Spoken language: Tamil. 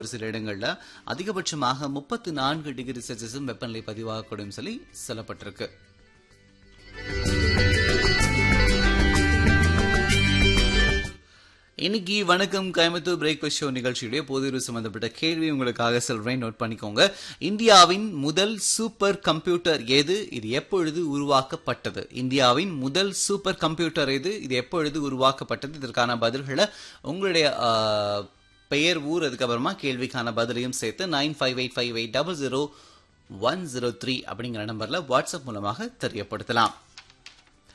ஒரு சில இடங்கள்ல அதிகபட்சமாக முப்பத்து நான்கு டிகிரி செல்சியஸும் வெப்பநிலை பதிவாகக்கூடும் சொல்லி சொல்லப்பட்டிருக்கு இன்னைக்கு வணக்கம் கோயம்புத்தூர் பிரேக்ஃபாஸ்ட் ஷோ நிகழ்ச்சியுடைய பொது சம்பந்தப்பட்ட கேள்வி உங்களுக்காக சொல்றேன் நோட் பண்ணிக்கோங்க இந்தியாவின் முதல் சூப்பர் கம்ப்யூட்டர் எது இது எப்பொழுது உருவாக்கப்பட்டது இந்தியாவின் முதல் சூப்பர் கம்ப்யூட்டர் எது இது எப்பொழுது உருவாக்கப்பட்டது இதற்கான பதில்களை உங்களுடைய ஆ, பெயர் ஊர் அதுக்கப்புறமா கேள்விக்கான பதிலையும் சேர்த்து nine five eight five eight double zero one zero three அப்படிங்கிற நம்பர்ல வாட்ஸ்அப் மூலமாக தெரியப்படுத்தலாம்